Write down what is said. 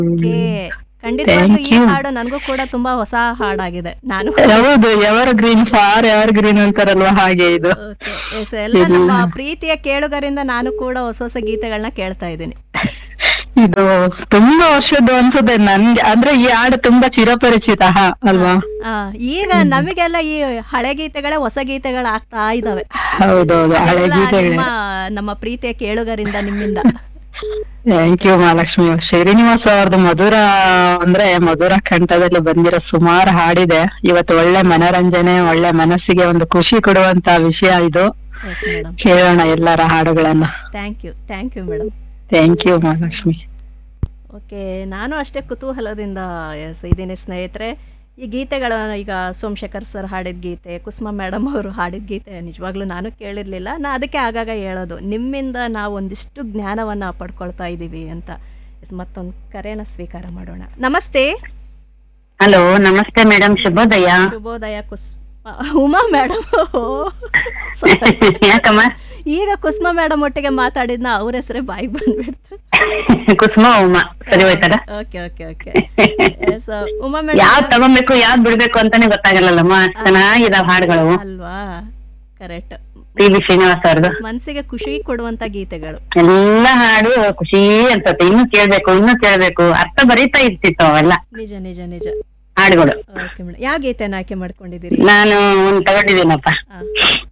Okay ಖಂಡಿತವಾಗ್ಲೂ Thank ಈ you. ಹಾಡು ನನಗೂ ಕೂಡ ತುಂಬಾ ಹೊಸ ಹಾಡಾಗಿದೆ ನಾನು ಹೌದು ಎವರ್ ಗ್ರೀನ್ ಫಾರ್ ಎವರ್ ಗ್ರೀನ್ ಅಂತಾರಲ್ವಾ ಹಾಗೆ ಇದು Okay. Yes, ಎಲ್ಲ ನಮ್ಮ ಪ್ರೀತಿಯ ಕೇಳುಗರಿಂದ ನಾನು ಕೂಡ ಹೊಸ ಹೊಸ ಗೀತೆಗಳನ್ನ ಕೇಳ್ತಾ ಇದ್ದೀನಿ ಇದು ತುಂಬಾ ವರ್ಷದ್ದು ಅನ್ಸುತ್ತೆ ನನ್ಗೆ ಅಂದ್ರೆ ಈ ಹಾಡು ತುಂಬಾ ಚಿರಪರಿಚಿತ ಹ, ಅಲ್ವಾ ಆ, ಈಗ ನಮಗೆಲ್ಲ ಈ ಹಳೆ ಗೀತೆಗಳೇ ಹೊಸ ಗೀತೆಗಳು ಆಗ್ತಾ ಇದಾವೆ ಹೌದೌದು ಹಳೆ ಎಲ್ಲ ಗೀತೆಗಳೇ ನಿಮ್ಮ ನಮ್ಮ ಪ್ರೀತಿಯ ಕೇಳುಗರಿಂದ ನಿಮ್ಮಿಂದ ಥ್ಯಾಂಕ್ ಯು ಮಹಾಲಕ್ಷ್ಮಿ ಶ್ರೀನಿವಾಸ ಅವ್ರದ್ದು ಮಧುರ ಅಂದ್ರೆ ಮಧುರ ಕಂಠದಲ್ಲಿ ಬಂದಿರೋ ಸುಮಾರು ಹಾಡಿದೆ ಇವತ್ತು ಒಳ್ಳೆ ಮನರಂಜನೆ ಒಳ್ಳೆ ಮನಸ್ಸಿಗೆ ಒಂದು ಖುಷಿ ಕೊಡುವಂತ ವಿಷಯ ಇದು ಎಸ್ ಮೇಡಮ್ ಕೇಳೋಣ ಎಲ್ಲರ ಹಾಡುಗಳನ್ನ thank you thank you madam thank you Mahalakshmi okay ನಾನು ಅಷ್ಟೇ ಕುತೂಹಲದಿಂದ ಎಸ್ ಇದ್ದೀನಿ ಸ್ನೇಹಿತರೆ ಈ ಗೀತೆಗಳ ಈಗ ಸೋಮಶೇಖರ್ ಸರ್ ಹಾಡಿದ ಗೀತೆ ಕುಸುಮ ಮೇಡಮ್ ಅವರು ಹಾಡಿದ ಗೀತೆ ನಿಜವಾಗ್ಲೂ ನಾನು ಕೇಳಿರಲಿಲ್ಲ ನಾ ಅದಕ್ಕೆ ಆಗಾಗ ಹೇಳೋದು ನಿಮ್ಮಿಂದ ನಾವು ಒಂದಿಷ್ಟು ಜ್ಞಾನವನ್ನು ಪಡ್ಕೊಳ್ತಾ ಇದ್ದೀವಿ ಅಂತ ಮತ್ತೊಂದು ಕರೆನ ಸ್ವೀಕಾರ ಮಾಡೋಣ ನಮಸ್ತೆ ಹಲೋ ನಮಸ್ತೆ ಮೇಡಮ್ ಶುಭೋದಯ ಶುಭೋದಯ ಕುಸ್ ಆ, ಉಮಾ ಮೇಡಮ್ ಯಾಕಮ್ಮ ಈಗ ಕುಸುಮ ಮೇಡಮ್ ಒಟ್ಟಿಗೆ ಮಾತಾಡಿದ್ನ ಅವ್ರ ಹೆಸರೇ ಬಾಯಿಗೆ ಬಂದ್ಬಿಡ್ತು ಕುಸುಮ ಉಮ ಸರಿ ಹೋಯ್ತಾರ okay okay okay yes Uma madam ಯಾವ್ದ್ ತಗೊಬೇಕು ಯಾವ್ದ್ ಬಿಡ್ಬೇಕು ಅಂತಾನೆ ಗೊತ್ತಾಗಲ್ಲಲ್ಲಮ್ಮ ಚೆನ್ನಾಗಿದಾವ್ ಹಾಡುಗಳು ಅಲ್ವಾ ಕರೆಕ್ಟ್ ಪಿ ಬಿ ಶ್ರೀನಿವಾಸ್ ಅವ್ರದ್ದು ಮನಸ್ಸಿಗೆ ಖುಷಿ ಕೊಡುವಂತ ಗೀತೆಗಳು ಎಲ್ಲ ಹಾಡು ಖುಷಿ ಅನ್ಸತ್ತೆ ಇನ್ನು ಕೇಳ್ಬೇಕು ಇನ್ನು ಕೇಳ್ಬೇಕು ಅರ್ಥ ಬರೀತಾ ಇರ್ತಿತ್ತು ಅವೆಲ್ಲ ನಿಜ ನಿಜ ನಿಜ ಹಾಡುಗಳು ಓಕೆ ಮೇಡಮ್ ಯಾವ ಗೀತೆನ ಆಯ್ಕೆ ಮಾಡ್ಕೊಂಡಿದ್ದೀರಿ ನಾನು ಒಂದ್ ತಗೊಂಡಿದ್ದೀನಪ್ಪ ಆ,